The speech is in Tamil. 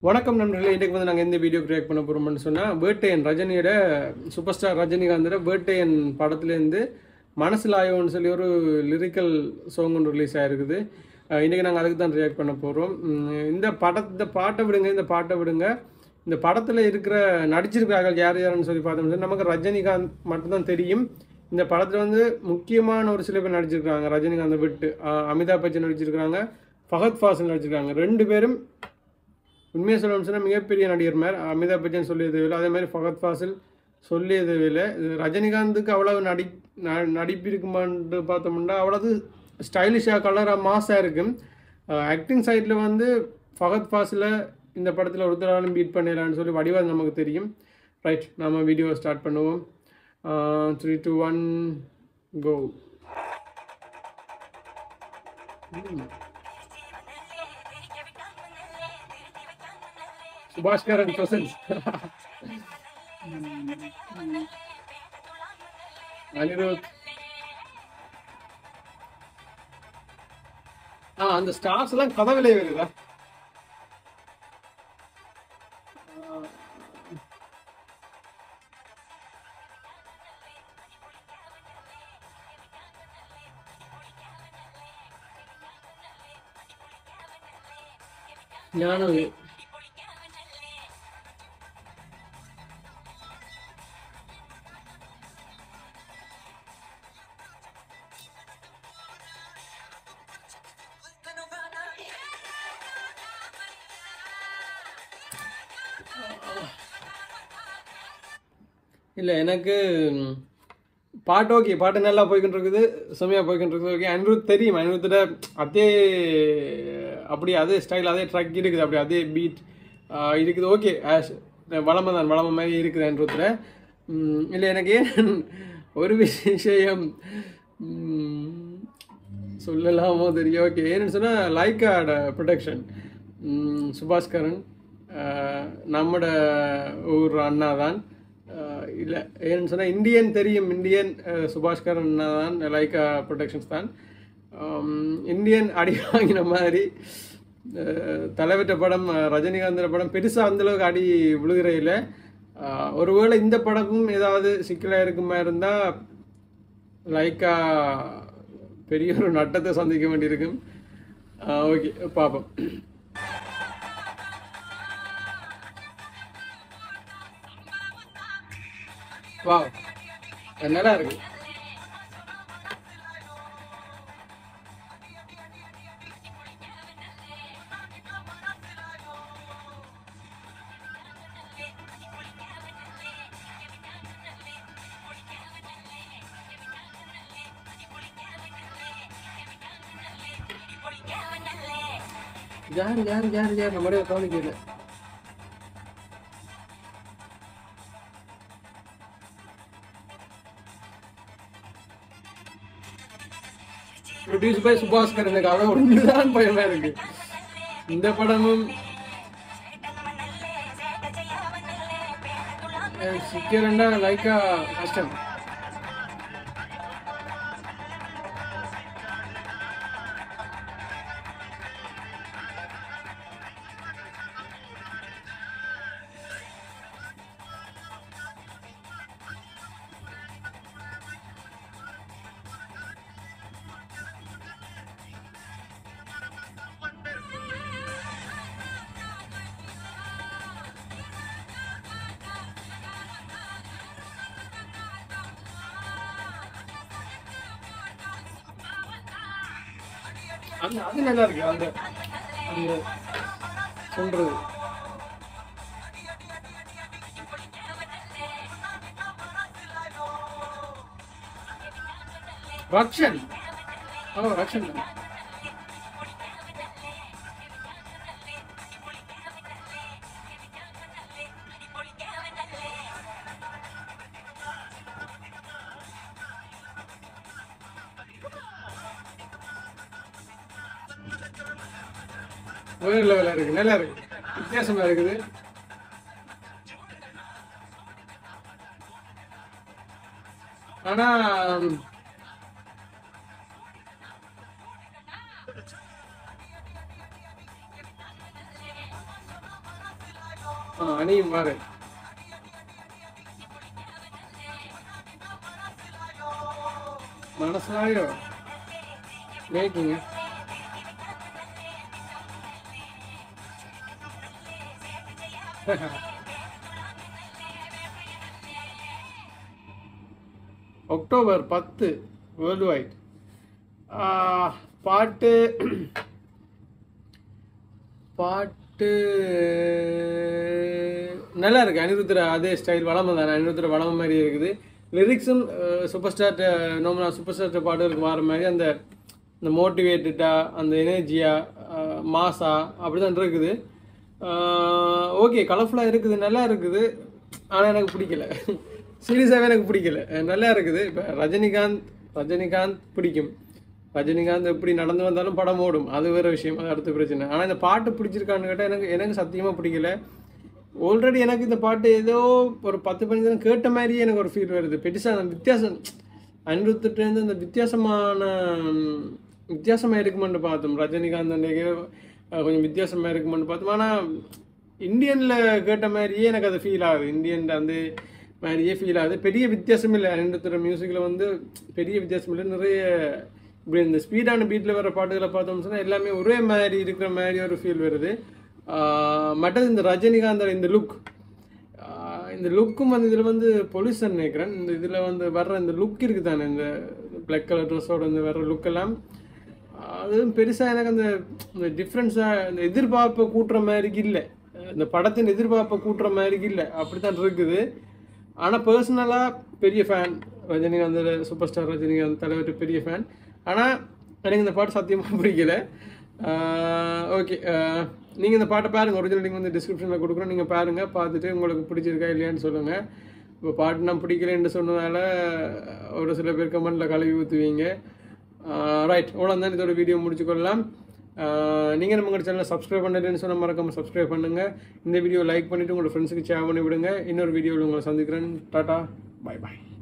வணக்கம் நண்பர்களே இன்றைக்கு வந்து நாங்கள் எந்த வீடியோ கிரியேட் பண்ண போகிறோம்னு சொன்னால் பேர்டேன் ரஜினியோட சூப்பர் ஸ்டார் ரஜினிகாந்தோட பேர்டேன் படத்துலேருந்து மனசில் ஆயோன்னு சொல்லி ஒரு லிரிக்கல் சாங் ஒன்று ரிலீஸ் ஆகிருக்குது அஹ் இன்றைக்கி நாங்கள் அதுக்கு தான் ரியாக்ட் பண்ண போகிறோம் இந்த பட இந்த பாட்டை விடுங்க இந்த பாட்டை விடுங்க இந்த படத்தில் இருக்கிற நடிச்சிருக்கிறார்கள் யார் யாருன்னு சொல்லி பார்த்தோம்னா நமக்கு ரஜினிகாந்த் மட்டும்தான் தெரியும் இந்த படத்தில் வந்து முக்கியமான ஒரு சில பேர் நடிச்சிருக்காங்க ரஜினிகாந்தை விட்டு அஹ் அமிதாப் பச்சன் நடிச்சிருக்காங்க ஃபஹத் ஃபாசில் நடிச்சிருக்காங்க ரெண்டு பேரும் உண்மையாக சொல்லணும்னு சொன்னால் மிகப்பெரிய நடிகர் மாதிரி அமிதாப் பச்சன் சொல்லியது இல்லை அதே மாதிரி ஃபகத் ஃபாசில் சொல்லியது இல்லை இது ரஜினிகாந்துக்கு அவ்வளவு நடி ந- நடிப்பு இருக்குமான்னு பார்த்தோம்னா அவ்வளவு ஸ்டைலிஷாக கலராக மாஸாக இருக்கும் ஆக்டிங் சைடில் வந்து ஃபகத் ஃபாசில் இந்த படத்தில் ஒருத்தராலும் பீட் பண்ணிடலான்னு சொல்லி வடிவாக நமக்கு தெரியும் ரைட் நாம வீடியோ ஸ்டார்ட் பண்ணுவோம் three two one go Subaskaran presence Anirudh ஆ அந்த ஸ்டார்ஸ் எல்லாம் கதவிலே வருதா ഞാനത് இல்லை எனக்கு ம், பாட்டு ஓகே பாட்டு நல்லா போய்கிட்டு இருக்குது செம்மையாக போய்கிட்டு இருக்குது ஓகே அனிருத் தெரியும் அனிருத்திட அதே அப்படி அதே ஸ்டைல் அதே ட்ரக் இருக்குது அப்படி அதே பீட் இருக்குது ஓகே ஆஸ் வளமை தான் வளமை மாதிரி இருக்குது அனிருத்தில் இல்லை எனக்கு ஏன் ஒரு விஷயம் ம், சொல்லலாமோ தெரியும் ஓகே ஏன்னு சொன்னால் லைக்காட ப்ரொடெக்ஷன் சுபாஷ்கரன் அஹ், நம்மட ஊர் அண்ணா தான் இல்லை ஏன்னு சொன்னால் இந்தியன் தெரியும் இந்தியன் அஹ், சுபாஷ்கரன் அண்ணா தான் லைக்கா ப்ரொடெக்ஷன்ஸ் தான் ஆம், இந்தியன் அடி வாங்கின மாதிரி அஹ், தலைவற்ற படம் அஹ், ரஜினிகாந்தோட படம் பெருசாக அந்தளவுக்கு அடி விழுகிறையில் ஒருவேளை இந்த படமும் ஏதாவது சிக்கலாக இருக்குமா இருந்தால் லைக்கா பெரிய ஒரு நட்டத்தை சந்திக்க வேண்டியிருக்கும் ஓகே பார்ப்போம் வா நல்லா இருக்கு யார் யார் யார் யார் நம்மளே கவனிக்கல ப்ரொடியூஸ் பை சுபாஸ்கர் எனக்கு அதான் ஒன்றுதான் பயமா இருக்கு இந்த படமும் சிக்கலண்டா லைக்கா கஷ்டம் அந்த அது நல்லா இருக்கு அந்த அந்த சொல்றது ரக்ஷன் ஓ ரக்ஷன் தான் வேறு லெவலில் இருக்கு நல்லா இருக்கு வித்தியாசமா இருக்குது ஆனா ஆ அணியும் பாரு മനസ്സിലായോ മേക്കിങ് ஒக்டோபர் பத்து வேர்ல்டு வைட் பாட்டு பாட்டு நல்லா இருக்கு அனிருத்தர அதே ஸ்டைல் வளமை தானே அனிருத்தர வளமை மாதிரி இருக்குது லிரிக்ஸும் சூப்பர் ஸ்டார் நோமனா சூப்பர் ஸ்டார் பாட்டுகளுக்கு மாற மாதிரி அந்த இந்த மோட்டிவேட்டடாக அந்த எனர்ஜியாக மாசா அப்படி தான் இருக்குது ஓகே கலர்ஃபுல்லாக இருக்குது நல்லா இருக்குது ஆனால் எனக்கு பிடிக்கல சீரியஸாகவே எனக்கு பிடிக்கல அஹ் நல்லா இருக்குது இப்போ ரஜினிகாந்த் ரஜினிகாந்த் பிடிக்கும் ரஜினிகாந்த் எப்படி நடந்து வந்தாலும் படம் ஓடும் அது வேற விஷயம் அது அடுத்த பிரச்சனை ஆனால் இந்த பாட்டு பிடிச்சிருக்கான்னு கேட்டால் எனக்கு எனக்கு சத்தியமாக பிடிக்கல ஆல்ரெடி எனக்கு இந்த பாட்டு ஏதோ ஒரு பத்து பதினஞ்சு தினம் கேட்ட மாதிரியே எனக்கு ஒரு ஃபீல் வருது பெருசாக அந்த வித்தியாசம் அனிருத்துட்டேருந்து அந்த வித்தியாசமான ம், வித்தியாசமா இருக்குமென்னு பார்த்தோம் ரஜினிகாந்த் அன்றைக்கு கொஞ்சம் வித்தியாசமா இருக்குமென்னு பார்த்தோம் ஆனால் இந்தியனில் கேட்ட மாதிரியே எனக்கு அது ஃபீல் ஆகுது இந்தியன் அந்த மாதிரியே ஃபீல் ஆகுது பெரிய வித்தியாசம் இல்லை அனிருத்தோட மியூசிக்கில் வந்து பெரிய வித்தியாசம் இல்லை நிறைய இப்படி இந்த ஸ்பீடான பீட்டில் வர பாட்டுகளை பார்த்தோம்னு சொன்னால் எல்லாமே ஒரே மாதிரி இருக்கிற மாதிரி ஒரு ஃபீல் வருது ஆஹ் மற்றது இந்த ரஜினிகாந்தோட இந்த லுக் இந்த லுக்கும் வந்து இதில் வந்து பொல்யூஷன் நினைக்கிறேன் இந்த இதில் வந்து வர்ற இந்த லுக் இருக்குது தானே இந்த பிளாக் கலர் ட்ரெஸ்ஸோட இந்த வர்ற லுக் எல்லாம் அதுவும் பெருசாக எனக்கு அந்த இந்த டிஃப்ரென்ஸாக இந்த எதிர்பார்ப்பை கூட்டுற மாதிரி இல்லை இந்த படத்தின் எதிர்பார்ப்பை கூட்டுற மாதிரி இல்லை அப்படி தான் இருக்குது ஆனால் பர்சனலாக பெரிய fan Rajinikanth super star Rajinikanth தலைவர் பெரிய ஃபேன் ஆனால் எனக்கு இந்த பாட்டு சத்தியமாக பிடிக்கல ஓகே நீங்கள் இந்த பாட்டை பாருங்கள் ஒரிஜினல் லிங்க் வந்து டிஸ்கிரிப்ஷனில் கொடுக்குறோம் நீங்கள் பாருங்கள் பார்த்துட்டு உங்களுக்கு பிடிச்சிருக்கா இல்லையான்னு சொல்லுங்கள் இப்போ பாட்டு நான் பிடிக்கலன்னு சொன்னதால ஒரு சில பேர் கமெண்ட்டில் கழுவி ஊற்றுவீங்க ரைட் அவ்வளோ தான் இதோட வீடியோ முடிச்சுக்கொள்ளலாம் நீங்கள் நம்ம உங்கள் சேனலை சப்ஸ்கிரைப் பண்ணலன்னு சொன்ன மறக்காமல் சப்ஸ்கிரைப் பண்ணுங்கள் இந்த வீடியோ லைக் பண்ணிவிட்டு உங்களோட ஃப்ரெண்ட்ஸுக்கு ஷேர் பண்ணி விடுங்க இன்னொரு வீடியோவில் உங்களை சந்திக்கிறேன் டாட்டா பை பாய்